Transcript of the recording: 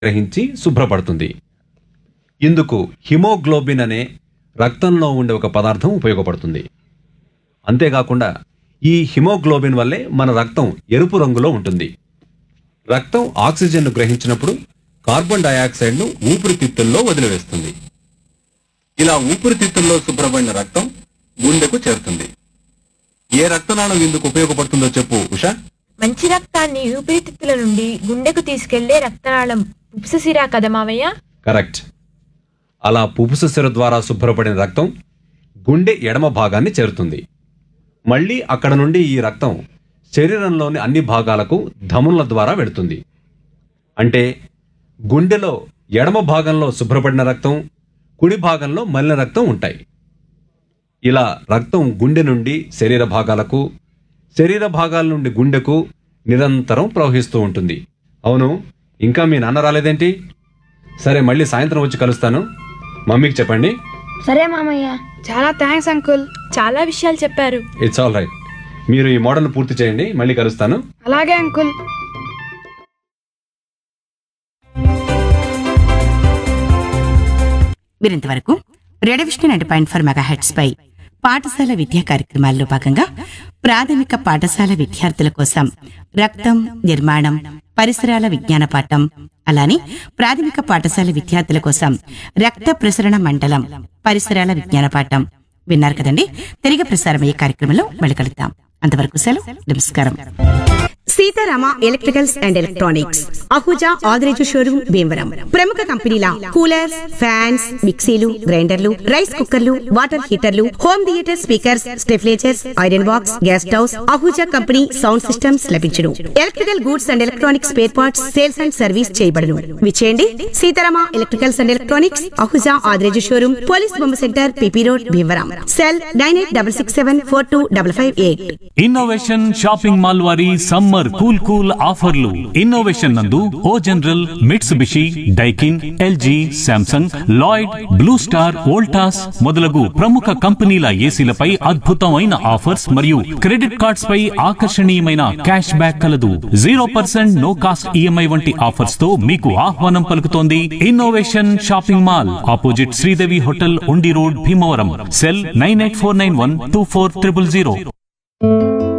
గ్రహించి శుభ్రపడుతుంది ఇందుకు హిమోగ్లోబిన్ అనే రక్తంలో ఉండే ఒక పదార్థం ఉపయోగపడుతుంది అంతేకాకుండా ఈ హిమోగ్లోబిన్ వల్లే మన రక్తం ఎరుపు రంగులో ఉంటుంది రక్తం ఆక్సిజన్ను గ్రహించినప్పుడు కార్బన్ డయాక్సైడ్ను ఊపిరితిత్తుల్లో వదిలివేస్తుంది ఇలా ఊపిరితిత్తుల్లో శుభ్రపడిన రక్తం గుండెకు చేరుతుంది ఏ రక్తనాళం ఇందుకు ఉపయోగపడుతుందో చెప్పు ఉషా మంచి రక్తాన్ని ఊపిరితిత్తుల నుండి గుండెకు తీసుకెళ్లే రక్తనాళం పుప్ససిరా కదా మావయ్య కరెక్ట్ అలా పుపుస సిర ద్వారా శుభ్రపడిన రక్తం గుండె ఎడమ భాగాన్ని చేరుతుంది మళ్ళీ అక్కడ నుండి ఈ రక్తం శరీరంలోని అన్ని భాగాలకు ధమనుల ద్వారా వెడుతుంది అంటే గుండెలో ఎడమ భాగంలో శుభ్రపడిన రక్తం కుడి భాగంలో మలిన రక్తం ఉంటాయి ఇలా రక్తం గుండె నుండి శరీర భాగాలకు శరీర భాగాల నుండి గుండెకు నిరంతరం ప్రవహిస్తూ ఉంటుంది అవును ఇంకా మీ నాన్న రాలేదేంటి సరే మళ్ళీ సాయంత్రం వచ్చి కలుస్తాను మమ్మీకి చెప్పండి సరే మామయ్య చాలా థ్యాంక్స్ అంకుల్ చాలా విషయాలు చెప్పారు ఇట్స్ ఆల్ రైట్ మీరు ఈ మోడల్ పూర్తి చేయండి మళ్ళీ కలుస్తాను అలాగే అంకుల్ మీరింతవరకు radio Vishnu nine point four megahertz పై పాఠశాల విద్యా కార్యక్రమాల్లో భాగంగా ప్రాథమిక పాఠశాల విద్యార్థుల కోసం రక్తం నిర్మాణం పరిసరాల విజ్ఞాన పాఠం అలానే ప్రాథమిక పాఠశాల విద్యార్థుల కోసం రక్త ప్రసరణ మండలం పరిసరాల విజ్ఞాన పాఠం విన్నారు కదండి తిరిగి ప్రసారమయ్యే కార్యక్రమంలో మళ్ళీ కలుద్దాం అంతవరకు సెలవు నమస్కారం Seetharama electricals and electronics Ahuja Adireju showroom Bhimavaram ప్రముఖ కంపెనీల కూలర్స్ ఫ్యాన్స్ మిక్సీలు గ్రైండర్లు రైస్ కుక్కర్లు వాటర్ హీటర్లు home theatre speakers stabilisers iron box gas stoves Ahuja company sound systems లభించును electrical goods and electronics spare parts sales and service చేయబడును విచేయండి Seetharama electricals and electronics Ahuja Adireju showroom police బొమ్మ centre PP road Bhimavaram cell nine eight double six seven four two double five eight innovation shopping mall వారి summer cool cool ఆఫర్లు innovation నందు O General Mitsubishi Daikin LG Samsung Lloyd Blue Star Voltas మొదలగు ప్రముఖ కంపెనీల ఏసీలపై అద్భుతమైన offers మరియు credit cards పై ఆకర్షణీయమైన క్యాష్ బ్యాక్ కలదు zero percent no cost EMI వంటి ఆఫర్స్ తో మీకు ఆహ్వానం పలుకుతోంది innovation shopping mall opposite Sridevi hotel Undi road Bhimavaram cell nine eight four nine one two four triple zero